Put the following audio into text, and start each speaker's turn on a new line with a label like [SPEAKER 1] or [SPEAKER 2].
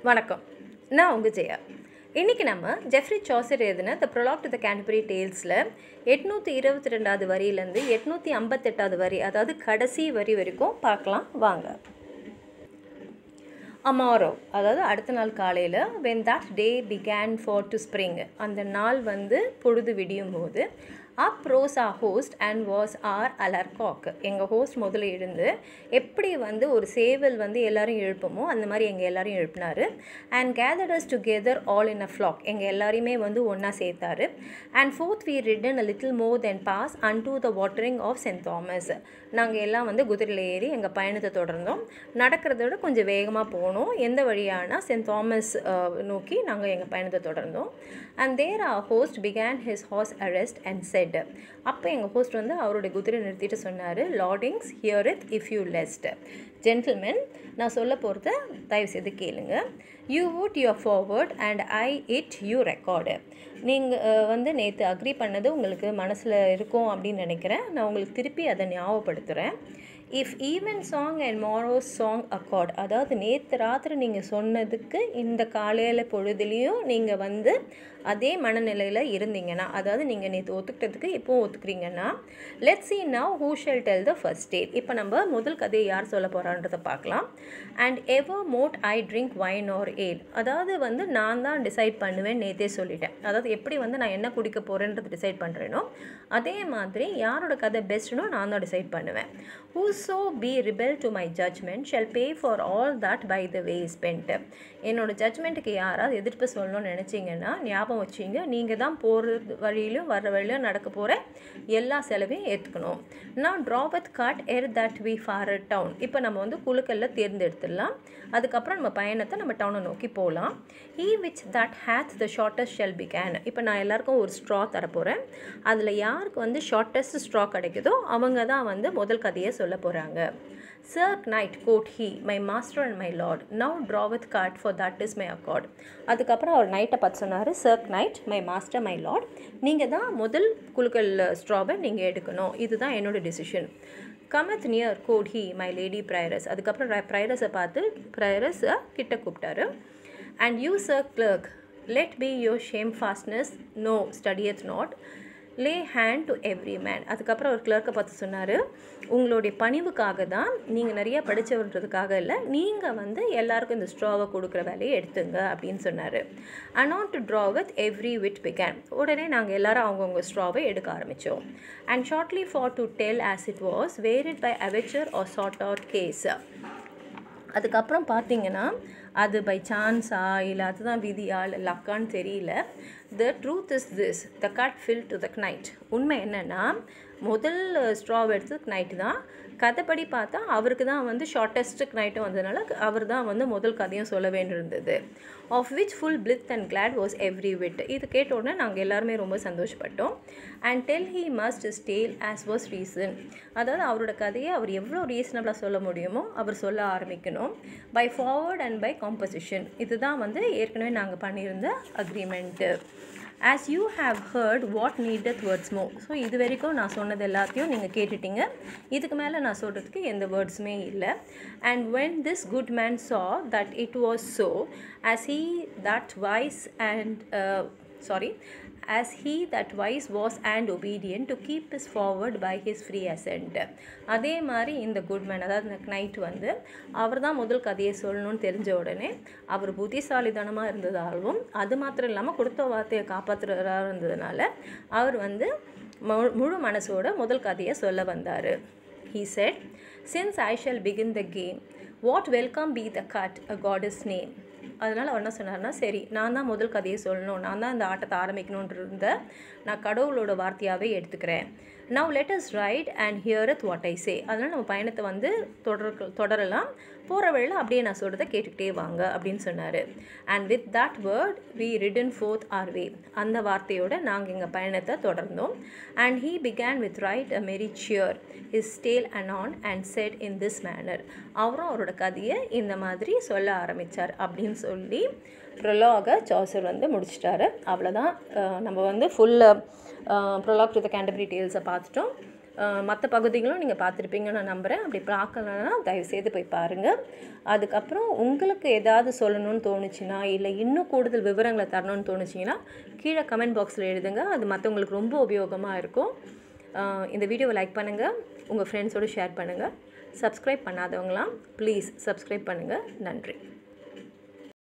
[SPEAKER 1] வணக்கம் நான் உங்கள் ஜெயா இன்றைக்கி நம்ம ஜெஃப்ரி சாசர் எழுதின த ப்ரொலாக் டு த கேன்பரி டேல்ஸில் எட்நூற்றி இருபத்தி ரெண்டாவது வரியிலேருந்து எட்நூற்றி ஐம்பத்தெட்டாவது வரி அதாவது கடைசி வரி வரைக்கும் பார்க்கலாம் வாங்க அமாரோ அதாவது அடுத்த நாள் காலையில் when that day began for to spring அந்த நாள் வந்து பொழுது விடியும் போது up rose a host and was our aller cock எங்கள் ஹோஸ்ட் முதல்ல எழுந்து எப்படி வந்து ஒரு சேவல் வந்து எல்லாரையும் எழுப்புமோ அந்த மாதிரி எங்கள் எல்லாரையும் எழுப்பினார் and gathered us together all in a flock எங்கள் எல்லாரையுமே வந்து ஒன்றா சேர்த்தாரு and forth we ridden a little more than pace unto the watering of Saint Thomas நாங்கள் எல்லாம் வந்து குதிரையில் ஏறி எங்கள் பயணத்தை தொடர்ந்தோம் நடக்கிறத விட கொஞ்சம் வேகமாக போனோம் எந்த வழியானா சென்ட் தாமஸ் நோக்கி நாங்கள் எங்கள் பயணத்தை தொடர்ந்தோம் and there a host began his horse arrest and said அப்போ எங்கள் ஹோஸ்ட் வந்து அவருடைய குதிரை நிறுத்திட்டு சொன்னார் lordings hear it if you lest gentlemen நான் சொல்ல போகிறத தயவுசெய்து கேளுங்க you would your forward and I it you record நீங்கள் வந்து நேற்று அக்ரி பண்ணது உங்களுக்கு மனசில் இருக்கும் அப்படின்னு நினைக்கிறேன் நான் உங்களுக்கு திருப்பி அதை ஞாபகப்படுத்துகிறேன் if even song and morrow's song accord அதாவது நேற்று ராத்திரி நீங்கள் சொன்னதுக்கு இந்த காலையில் பொழுதுலேயும் நீங்கள் வந்து அதே மனநிலையில் இருந்தீங்கன்னா அதாவது நீங்கள் நேற்று ஒத்துக்கிட்டதுக்கு இப்போவும் ஒத்துக்கிறீங்கன்னா let see now who shall tell the first tale இப்போ நம்ம முதல் கதையை யார் சொல்ல போகிறான்றதை பார்க்கலாம் and ever mote I drink wine or ale அதாவது வந்து நான் தான் டிசைட் பண்ணுவேன் நேற்றே சொல்லிட்டேன் அதாவது எப்படி வந்து நான் என்ன குடிக்க போகிறேன்றது டிசைட் பண்ணுறேனோ அதே மாதிரி யாரோட கதை பெஸ்ட்னோ நான் தான் டிசைட் பண்ணுவேன் whoso be rebel to my judgement shall pay for all that by the way spend என்னோட ஜட்ஜ்மெண்ட்டுக்கு யாராவது எதிர்ப்பு சொல்லணும்னு நினச்சிங்கன்னா ஞாபகம் வச்சிங்க நீங்கள் தான் போகிற வழியிலும் வர்ற வழியிலும் நடக்க போகிற எல்லா செலவையும் ஏற்றுக்கணும் நான் draweth cut ere that we far town இப்போ நம்ம வந்து குழுக்களில் தேர்ந்தெடுத்துடலாம் அதுக்கப்புறம் நம்ம பயணத்தை நம்ம டவுனை நோக்கி போகலாம் he which that hath the shortest shall begin இப்போ நான் எல்லாருக்கும் ஒரு ஸ்ட்ரா தரப்போகிறேன் அதில் யாருக்கு வந்து ஷார்ட்டஸ்ட் ஸ்ட்ரா கிடைக்குதோ அவங்க தான் வந்து முதல் கதையை சொல்ல போகிறாங்க sir knight quoth he my master and my lord now draweth cut for that is my accord அதுக்கப்புறம் அவர் நைட்டை பார்த்து சொன்னார் sir knight my master my lord நீங்கள் தான் முதல் குழுக்கள் ஸ்ட்ராவை நீங்கள் எடுக்கணும் இதுதான் என்னோடய decision cometh near quoth he my lady prioress அதுக்கப்புறம் ப்ரைரஸை பார்த்து ப்ரைரஸை கிட்ட கூப்பிட்டாரு and you sir clerk let be your shamefastness no studieth not lay hand to every man அதுக்கப்புறம் ஒரு கிளர்க்கை பார்த்து சொன்னார் உங்களுடைய பணிவுக்காக தான் நீங்கள் நிறைய படித்தவன்றதுக்காக இல்லை நீங்கள் வந்து எல்லாருக்கும் இந்த ஸ்ட்ராவை கொடுக்குற வேலையை எடுத்துங்க அப்படின்னு சொன்னார் anon to draweth every wight began உடனே நாங்கள் எல்லாரும் அவங்கவுங்க ஸ்ட்ராவை எடுக்க ஆரம்பித்தோம் and shortly for to tell as it was were it by aventure or sort out case அதுக்கப்புறம் பார்த்தீங்கன்னா அது பை சான்ஸா இல்லை அதுதான் விதியா இல்லை லக்கான்னு தெரியல the truth is this the cut fill to the knight உண்மை என்னென்னா முதல் ஸ்ட்ராவ் எடுத்தது நைட்டு தான் கதைப்படி பார்த்தா அவருக்கு தான் வந்து ஷார்ட்டஸ்ட் நைட்டும் வந்ததுனால அவர் தான் வந்து முதல் கதையும் சொல்ல வேண்டியிருந்தது of which full blithe and glad was every wight இது கேட்ட உடனே நாங்கள் எல்லாருமே ரொம்ப சந்தோஷப்பட்டோம் and tell he must tale as was reason அதாவது அவரோட கதையை அவர் எவ்வளோ ரீசனபிளாக சொல்ல முடியுமோ அவர் சொல்ல ஆரம்பிக்கணும் by forward and by composition இதுதான் வந்து ஏற்கனவே நாங்கள் பண்ணியிருந்த agreement as you have heard what needed words mo so இது வரைக்கும் நான் சொன்னது எல்லாத்தையும் நீங்கள் கேட்டுட்டீங்க இதுக்கு மேலே நான் சொல்கிறதுக்கு எந்த வேர்ட்ஸுமே இல்லை and when this good man saw that it was so as he that wise and sorry as he that wise was and obedient to keep his forward by his free ascent அதே மாதிரி இந்த Goodman அதாவது இந்த night வந்து அவர் தான் முதல் கதையை சொல்லணும்னு தெரிஞ்ச உடனே அவர் புத்திசாலித்தனமாக இருந்ததாகவும் அது மாத்திரம் இல்லாமல் கொடுத்த வார்த்தையை காப்பாற்றுறதா இருந்ததுனால அவர் வந்து முழு மனசோட முதல் கதையை சொல்ல வந்தார் he said since I shall begin the game what welcome be the cut a God's name அதனால் அவர் என்ன சொன்னார்னா சரி நான் தான் முதல் கதையை சொல்லணும் நான் தான் இந்த ஆட்டத்தை ஆரம்பிக்கணுன்ற இருந்த நான் கடவுளோட வார்த்தையாகவே எடுத்துக்கிறேன் now let us ride and ஹியர் அத் வாட் ஐ சே அதனால் நம்ம பயணத்தை வந்து தொடர் தொடரலாம் போகிற வழியில் அப்படியே நான் சொல்கிறத கேட்டுக்கிட்டே வாங்க அப்படின்னு சொன்னார் and with that word we ridden forth our way அந்த வார்த்தையோடு நாங்கள் எங்கள் பயணத்தை தொடர்ந்தோம் and he began with right a merry cheer his tale அண்ட் ஆன் and said in this manner அவரும் அவரோட கதையை இந்த மாதிரி சொல்ல ஆரம்பித்தார் அப்படின்னு சொல்லி ப்ரொலாக சாசர் வந்து முடிச்சிட்டாரு அவ்வளோதான் நம்ம வந்து full prologue to the Canterbury டேல்ஸை பார்த்துட்டோம் மற்ற பகுதிகளும் நீங்கள் பார்த்துருப்பீங்கன்னு நான் நம்புகிறேன் அப்படி பார்க்கலன்னா தயவுசெய்து போய் பாருங்கள் அதுக்கப்புறம் உங்களுக்கு ஏதாவது சொல்லணும்னு தோணுச்சுன்னா இல்லை இன்னும் கூடுதல் விவரங்களை தரணும்னு தோணுச்சிங்கன்னா கீழே கமெண்ட் பாக்ஸில் எழுதுங்க அது மற்றவங்களுக்கு ரொம்ப உபயோகமாக இருக்கும் ஆஹ் இந்த வீடியோவை லைக் பண்ணுங்கள் உங்கள் ஃப்ரெண்ட்ஸோடு ஷேர் பண்ணுங்கள் சப்ஸ்கிரைப் பண்ணாதவங்களாம் ப்ளீஸ் சப்ஸ்கிரைப் பண்ணுங்கள் நன்றி